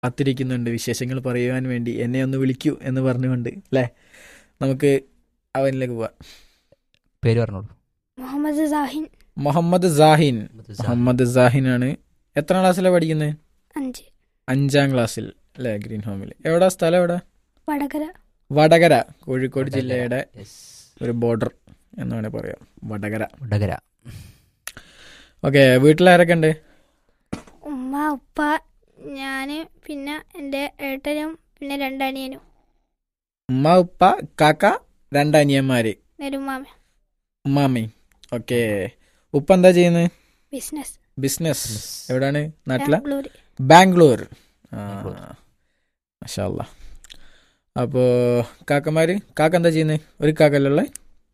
കാത്തിരിക്കുന്നുണ്ട് വിശേഷങ്ങൾ പറയുവാൻ വേണ്ടി എന്നെ ഒന്ന് വിളിക്കൂ എന്ന് പറഞ്ഞുകൊണ്ട് അല്ലേ നമുക്ക് അവനിലേക്ക് പോവാം പേര് പറഞ്ഞോളൂ മുഹമ്മദ് സാഹിൻ മുഹമ്മദ് സാഹിൻ മുഹമ്മദ് സാഹിനാണ് എത്ര ക്ലാസ്സിലാണ് പഠിക്കുന്നത് അഞ്ച് അഞ്ചാം ക്ലാസ്സിൽ അല്ലേ ഗ്രീൻ ഹോമിൽ എവിടാ സ്ഥലം എവിടെ വടകര വടകര കോഴിക്കോട് ജില്ലയുടെ Yes. ഒരു ബോർഡർ എന്ന് വേണേൽ പറയാം വടകര വടകര ഓക്കെ വീട്ടിലാരൊക്കെ ഉണ്ട് ഉമ്മ ഉപ്പ ഞാന് പിന്നെ എൻ്റെ ഏട്ടനും പിന്നെ രണ്ടനിയനും ഉമ്മ ഉപ്പ കാക്ക രണ്ടനിയന്മാര് നെരുമാമ ഉമ്മാമ്മി ഓക്കെ ഉപ്പ എന്താ ചെയ്യുന്നത് ബിസിനസ് ബിസിനസ് എവിടാണ് നാട്ടില ബാംഗ്ലൂർ ബാംഗ്ലൂർ ആ ബാംഗ്ലൂർ. മഷാല്ല അപ്പോ കാക്കമാര് കാക്ക എന്താ ചെയ്യുന്നത് ഒരു കാക്കല്ലേ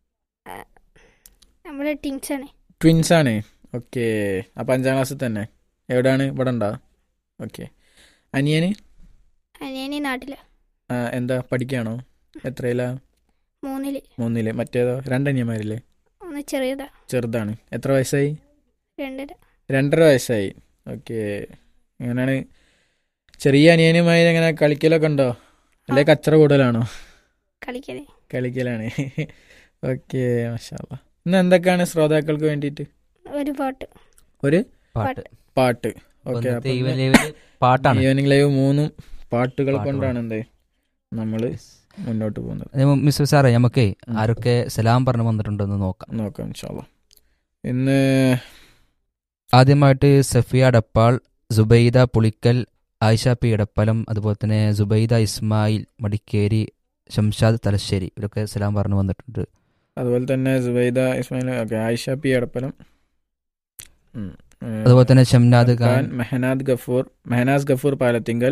നമ്മുടെ ടീംസാണ് ട്വിൻസ് ആണ് ഓക്കെ അപ്പൊ അഞ്ചാം ക്ലാസ്സിൽ തന്നെ എവിടെയാണ് ഇവിടെ ഉണ്ടോ ഓക്കെ അനിയന് അനിയനി നാട്ടില് ആ, എന്താ പഠിക്കാണോ എത്രയിലാ മൂന്നില് മൂന്നില് മറ്റേതോ രണ്ടനിയന്മാരില്ലേ ഒന്ന് ചെറിയതാ ചെറുതാണ് എത്ര വയസ്സായി രണ്ടര രണ്ടര വയസ്സായി ഓക്കെ എങ്ങനെയാണ് ചെറിയ അനിയനുമായി എങ്ങനെ കളിക്കലൊക്കെ ഉണ്ടോ അല്ലെ കച്ചറ കൂടുതലാണോ കളിക്കല് കളിക്കലാണ് ഓക്കെ മഷാല്ല ഇന്ന് എന്തൊക്കെയാണ് ശ്രോതാക്കൾക്ക് വേണ്ടിയിട്ട് ഒരു പാട്ട് ഒരു പാട്ട് പാട്ട് അപ്പൊ ഓക്കെ ഇന്നത്തെ ഈവൻ ലൈവില് പാട്ടാണ് ഈവനിങ് ലൈവ് മൂന്നും പാട്ടുകൾ പാട്ടുകൾ. കൊണ്ടാണ് എന്ത് നമ്മള് Yes. മുന്നോട്ട് പോകുന്നത് അത് മിസ് സാറേ നമുക്കേ ഉം. ആരൊക്കെ സലാം പറഞ്ഞു വന്നിട്ടുണ്ടെന്ന് നോക്കാം നോക്കാം ഇൻഷാല്ല ഇന്ന് ആദ്യമായിട്ട് സഫിയ ഡപ്പാൾ സുബൈദ പുളിക്കൽ ആയിഷ പി ഇടപ്പലം അതുപോലെ തന്നെ സുബൈദ ഇസ്മായിൽ മടിക്കേരി ഷംഷാദ് തലശ്ശേരി ഇവരൊക്കെ സലാം പറഞ്ഞു വന്നിട്ടുണ്ട് അതുപോലെ തന്നെ സുബൈദ ഇസ്മായിൽ ഓക്കെ ആയിഷ പി അടപ്പലം ഉം. ഏഹ്, അതുപോലെ തന്നെ Shamnad Khan Khan Mehnad Gafoor Mehnas Gafoor Palathingal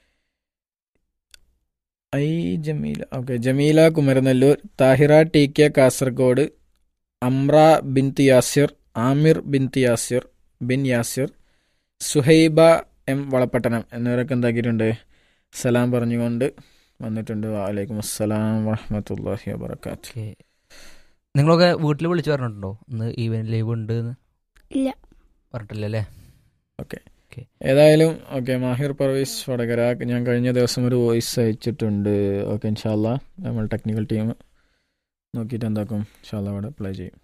I Jameela okay Jameela Kumaranellur Thahira T K Kasaragod Amra bint Yasir Amir bint Yasir bin Yasir Suhaiba M Valapattanam എന്നിവരൊക്കെ എന്താക്കിയിട്ടുണ്ട് സലാം പറഞ്ഞുകൊണ്ട് വന്നിട്ടുണ്ട് വലൈക്കും അസ്സലാം വറഹമത്തല്ലാഹി വബർക്കാത്തു ഓക്കെ നിങ്ങളൊക്കെ വീട്ടിൽ വിളിച്ചു പറഞ്ഞിട്ടുണ്ടോ ഇന്ന് ഈവൻ ലൈവ് ഉണ്ട് എന്ന് ഇല്ല പറഞ്ഞിട്ടില്ല അല്ലേ ഏതായാലും ഓക്കെ മാഹിർ പർവീസ് വടകര ഞാൻ കഴിഞ്ഞ ദിവസം ഒരു വോയിസ് അയച്ചിട്ടുണ്ട് ഓക്കെ ഇൻഷാല്ല നമ്മൾ ടെക്നിക്കൽ ടീം നോക്കിയിട്ട് എന്താക്കും ഇൻഷാല്ല അവിടെ പ്ലേ ചെയ്യും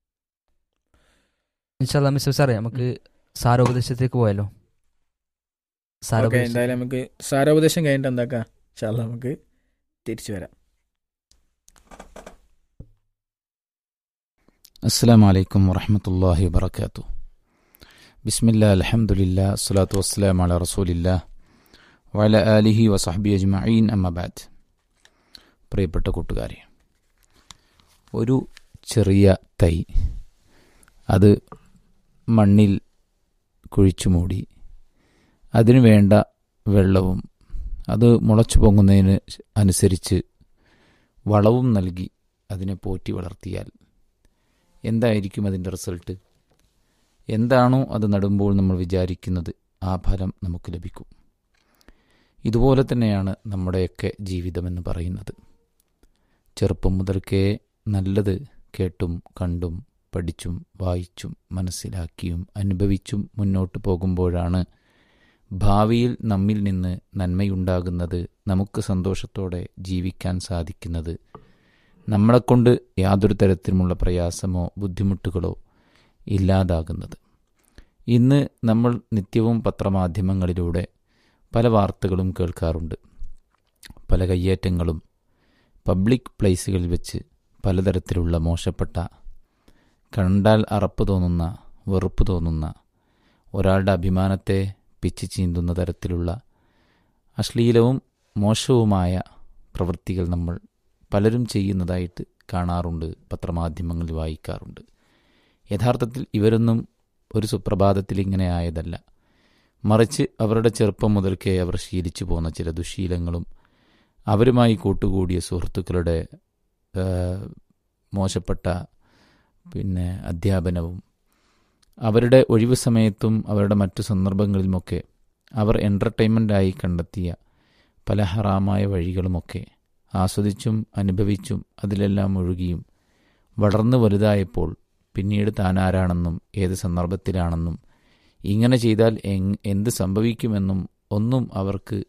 ഇൻഷാല്ലാ മിസ് സാറേ നമുക്ക് സാരോപദേശത്തേക്ക് പോയാലോ ഓക്കെ സാരോപദേശം എന്തായാലും നമുക്ക് സാരോപദേശം കഴിഞ്ഞിട്ട് എന്താക്കാം ഇൻഷാല്ല നമുക്ക് തിരിച്ചു വരാം السلام عليكم ورحمة الله وبركاته بسم الله الحمد لله الصلاة والسلام على رسول الله وعلى آله وصحبه أجمعين أما بعد പ്രിയപ്പെട്ട കൂട്ടുകാരെ ഒരു ചെറിയ തൈ അത് മണ്ണിൽ കുഴിച്ചു മൂടി അതിനു വേണ്ട വെള്ളവും അത് മുളച്ചു പൊങ്ങുന്നതിന് അനുസരിച്ച് വളവും നൽകി അതിനെ പോറ്റി വളർത്തിയാൽ എന്തായിരിക്കും അതിൻ്റെ റിസൾട്ട് എന്താണോ അത് നടുമ്പോൾ നമ്മൾ വിചാരിക്കുന്നത് ആ ഫലം നമുക്ക് ലഭിക്കും ഇതുപോലെ തന്നെയാണ് നമ്മുടെയൊക്കെ ജീവിതമെന്ന് പറയുന്നത് ചെറുപ്പം മുതൽക്കേ നല്ലത് കേട്ടും കണ്ടും പഠിച്ചും വായിച്ചും മനസ്സിലാക്കിയും അനുഭവിച്ചും മുന്നോട്ട് പോകുമ്പോഴാണ് ഭാവിയിൽ നമ്മിൽ നിന്ന് നന്മയുണ്ടാകുന്നത് നമുക്ക് സന്തോഷത്തോടെ ജീവിക്കാൻ സാധിക്കുന്നത് നമ്മളെക്കൊണ്ട് യാതൊരു തരത്തിലുമുള്ള പ്രയാസമോ ബുദ്ധിമുട്ടുകളോ ഇല്ലാതാകുന്നത് ഇന്ന് നമ്മൾ നിത്യവും പത്രമാധ്യമങ്ങളിലൂടെ പല വാർത്തകളും കേൾക്കാറുണ്ട് പല കയ്യേറ്റങ്ങളും പബ്ലിക് പ്ലേസുകളിൽ വെച്ച് പലതരത്തിലുള്ള മോശപ്പെട്ട കണ്ടാൽ അറപ്പ് തോന്നുന്ന വെറുപ്പ് തോന്നുന്ന ഒരാളുടെ അഭിമാനത്തെ പിച്ചു ചീന്തുന്ന തരത്തിലുള്ള അശ്ലീലവും മോശവുമായ പ്രവൃത്തികൾ നമ്മൾ പലരും ചെയ്യുന്നതായിട്ട് കാണാറുണ്ട് പത്രമാധ്യമങ്ങളിൽ വായിക്കാറുണ്ട് യഥാർത്ഥത്തിൽ ഇവരൊന്നും ഒരു സുപ്രഭാതത്തിൽ ഇങ്ങനെ ആയതല്ല മറിച്ച് അവരുടെ ചെറുപ്പം മുതൽക്കേ അവർ ശീലിച്ചു പോന്ന ചില ദുശീലങ്ങളും അവരുമായി കൂട്ടുകൂടിയ സുഹൃത്തുക്കളുടെ ആ, മോശപ്പെട്ട പിന്നെ അധ്യാപനവും അവരുടെ ഒഴിവു സമയത്തും അവരുടെ മറ്റു സന്ദർഭങ്ങളിലുമൊക്കെ അവർ എൻ്റർടൈൻമെൻ്റായി കണ്ടെത്തിയ പല ഹറാമായ വഴികളുമൊക്കെ ആസ്വദിച്ചും അനുഭവിച്ചും അതിലെല്ലാം മുഴുകിയും വളർന്നു വലുതായപ്പോൾ പിന്നീട് താനാരാണെന്നും ഏത് സന്ദർഭത്തിലാണെന്നും ഇങ്ങനെ ചെയ്താൽ എങ് എന്ത് സംഭവിക്കുമെന്നും ഒന്നും അവർക്ക്